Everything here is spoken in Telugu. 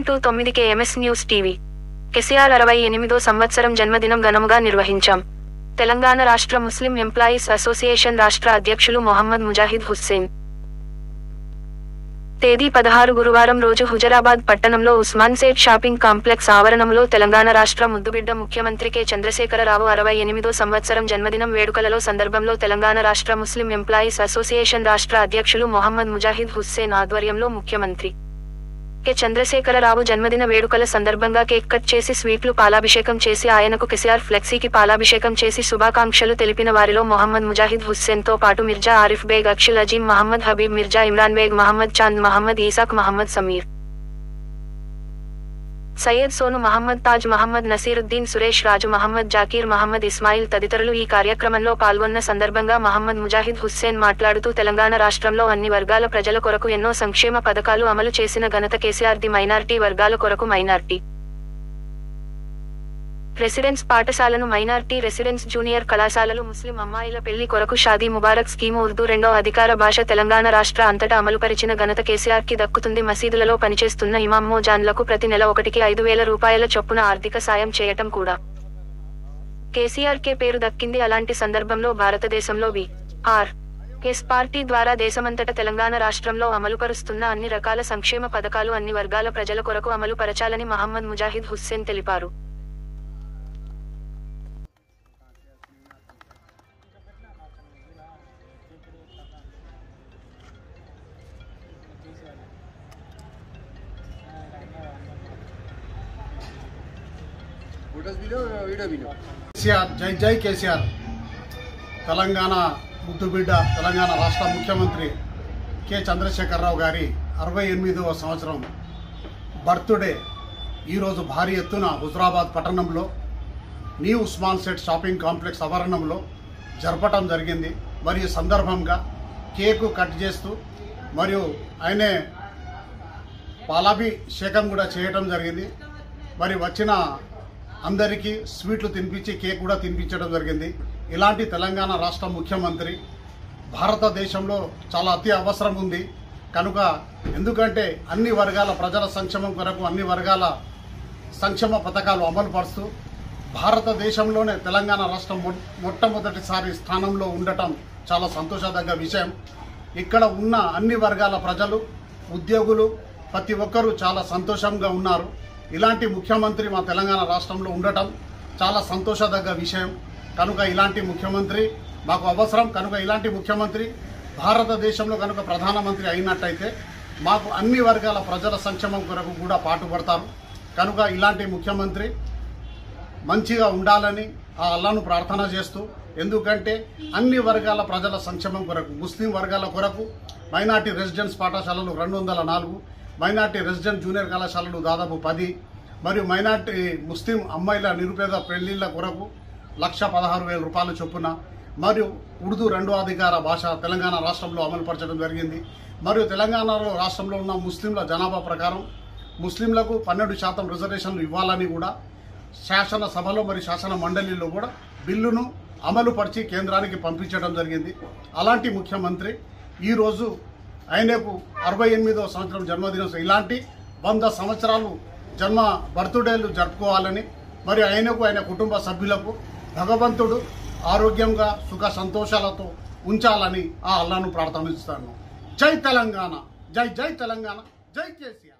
టు తొమ్మిది కేఎంఎస్ న్యూస్ టీవీ కెసిఆర్ అరవై ఎనిమిదో సంవత్సరం జన్మదినం ఘనముగా నిర్వహించాం తెలంగాణ రాష్ట్ర ముస్లిం ఎంప్లాయీస్ అసోసియేషన్ రాష్ట్ర అధ్యక్షులు మొహమ్మద్ ముజాహిద్ హుస్సేన్ తేదీ పదహారు గురువారం రోజు హుజరాబాద్ పట్టణంలో ఉస్మాన్ సేట్ షాపింగ్ కాంప్లెక్స్ ఆవరణంలో తెలంగాణ రాష్ట్ర ముద్దుబిడ్డ ముఖ్యమంత్రి కె చంద్రశేఖరరావు అరవై ఎనిమిదో సంవత్సరం జన్మదినం వేడుకలలో సందర్భంలో తెలంగాణ రాష్ట్ర ముస్లిం ఎంప్లాయీస్ అసోసియేషన్ రాష్ట్ర అధ్యక్షులు మొహమ్మద్ ముజాహిద్ హుస్సేన్ ఆధ్వర్యంలో ముఖ్యమంత్రి కె చంద్రశేఖరరావు జన్మదిన వేడుకల సందర్భంగా కేక్ కట్ చేసి స్వీట్లు పాలాభిషేకం చేసి ఆయనకు కెసిఆర్ ఫ్లెక్సీకి పాలాభిషేకం చేసి శుభాకాంక్షలు తెలిపిన వారిలో మొహమ్మద్ ముజాహిద్ హుస్సేన్ తో పాటు మిర్జా ఆరిఫ్ బేగ్ అక్షుల్ అజీం మహమ్మద్ హబీబ్ మిర్జా ఇమ్రాన్ బేగ్ మహమ్మద్ చాంద్ మహమ్మద్ ఈసాక్ మహమ్మద్ సమీర్ సయ్యద్ సోను మహమ్మద్ తాజ్ మహమ్మద్ నసీరుద్దీన్ సురేష్ రాజు మహమ్మద్ జాకీర్ మహమ్మద్ ఇస్మాయిల్ తదితరులు ఈ కార్యక్రమంలో పాల్గొన్న సందర్భంగా మహమ్మద్ ముజాహిద్ హుస్సేన్ మాట్లాడుతూ తెలంగాణ రాష్ట్రంలో అన్ని వర్గాల ప్రజల కొరకు ఎన్నో సంక్షేమ పథకాలు అమలు చేసిన ఘనత కేసీఆర్ ది మైనార్టీ వర్గాల కొరకు మైనార్టీ రెసిడెన్స్ పాఠశాలను మైనార్టీ రెసిడెన్స్ జూనియర్ కళాశాలలు ముస్లిం అమ్మాయిల పెళ్లి కొరకు షాదీ ముబారక్ స్కీము ఉర్దూ రెండో అధికార భాష తెలంగాణ రాష్ట్ర అంతటా అమలుపరిచిన ఘనత కేసీఆర్ కి దక్కుతుంది మసీదులలో పనిచేస్తున్న ఇమాం మోజాన్లకు ప్రతి నెల ఒకటికి ఐదు వేల రూపాయల చొప్పున ఆర్థిక సాయం చేయటం కూడా కేసీఆర్ కే పేరు దక్కింది అలాంటి సందర్భంలో భారతదేశంలో బి ఆర్ ఎస్ పార్టీ ద్వారా దేశమంతట తెలంగాణ రాష్ట్రంలో అమలుపరుస్తున్న అన్ని రకాల సంక్షేమ పథకాలు అన్ని వర్గాల ప్రజల కొరకు అమలు పరచాలని మహమ్మద్ ముజాహిద్ హుస్సేన్ తెలిపారు photos video video video KCR జై జై కేసీఆర్ తెలంగాణ ముద్దుబిడ్డ తెలంగాణ రాష్ట్ర ముఖ్యమంత్రి కె చంద్రశేఖరరావు గారి అరవై ఎనిమిదవ సంవత్సరం బర్త్డే ఈరోజు భారీ ఎత్తున హుజరాబాద్ పట్టణంలో new Usman set shopping complex ఆవరణంలో జరపటం జరిగింది మరియు సందర్భంగా కేకు కట్ చేస్తూ మరియు ఆయనే పాలాభిషేకం కూడా చేయటం జరిగింది మరి వచ్చిన అందరికీ స్వీట్లు తినిపించి కేక్ కూడా తినిపించడం జరిగింది ఇలాంటి తెలంగాణ రాష్ట్ర ముఖ్యమంత్రి భారతదేశంలో చాలా అతి అవసరం ఉంది కనుక ఎందుకంటే అన్ని వర్గాల ప్రజల సంక్షేమం కొరకు అన్ని వర్గాల సంక్షేమ పథకాలు అమలు పరుస్తూ భారతదేశంలోనే తెలంగాణ రాష్ట్రం మొ- మొట్టమొదటిసారి స్థానంలో ఉండటం చాలా సంతోషదగ్గ విషయం ఇక్కడ ఉన్న అన్ని వర్గాల ప్రజలు ఉద్యోగులు ప్రతి ఒక్కరూ చాలా సంతోషంగా ఉన్నారు ఇలాంటి ముఖ్యమంత్రి మా తెలంగాణ రాష్ట్రంలో ఉండటం చాలా సంతోషదగ్గ విషయం కనుక ఇలాంటి ముఖ్యమంత్రి మాకు అవసరం కనుక ఇలాంటి ముఖ్యమంత్రి భారతదేశంలో కనుక ప్రధానమంత్రి అయినట్టయితే మాకు అన్ని వర్గాల ప్రజల సంక్షేమం కొరకు కూడా పాటుపడతారు కనుక ఇలాంటి ముఖ్యమంత్రి మంచిగా ఉండాలని ఆ అల్లాను ప్రార్థన చేస్తూ ఎందుకంటే అన్ని వర్గాల ప్రజల సంక్షేమం కొరకు ముస్లిం వర్గాల కొరకు మైనార్టీ రెసిడెన్స్ పాఠశాలలు రెండు వందల నాలుగు మైనార్టీ రెసిడెంట్ జూనియర్ కళాశాలలు దాదాపు పది మరియు మైనార్టీ ముస్లిం అమ్మాయిల నిరుపేద పెళ్లిళ్ల కొరకు లక్ష పదహారు వేల రూపాయల చొప్పున మరియు ఉర్దూ రెండో అధికార భాష తెలంగాణ రాష్ట్రంలో అమలుపరచడం జరిగింది మరియు తెలంగాణలో రాష్ట్రంలో ఉన్న ముస్లింల జనాభా ప్రకారం ముస్లింలకు పన్నెండు శాతం రిజర్వేషన్లు ఇవ్వాలని కూడా శాసనసభలో మరియు శాసన మండలిలో కూడా బిల్లును అమలుపరిచి కేంద్రానికి పంపించడం జరిగింది అలాంటి ముఖ్యమంత్రి ఈరోజు ఆయనకు అరవై ఎనిమిదవ సంవత్సరం జన్మదినోత్సవం ఇలాంటి వంద సంవత్సరాలు జన్మ బర్త్డేలు జరుపుకోవాలని మరియు ఆయనకు ఆయన కుటుంబ సభ్యులకు భగవంతుడు ఆరోగ్యంగా సుఖ సంతోషాలతో ఉంచాలని ఆ అల్లాను ప్రార్థనిస్తాను జై తెలంగాణ జై జై తెలంగాణ జై కేసీఆర్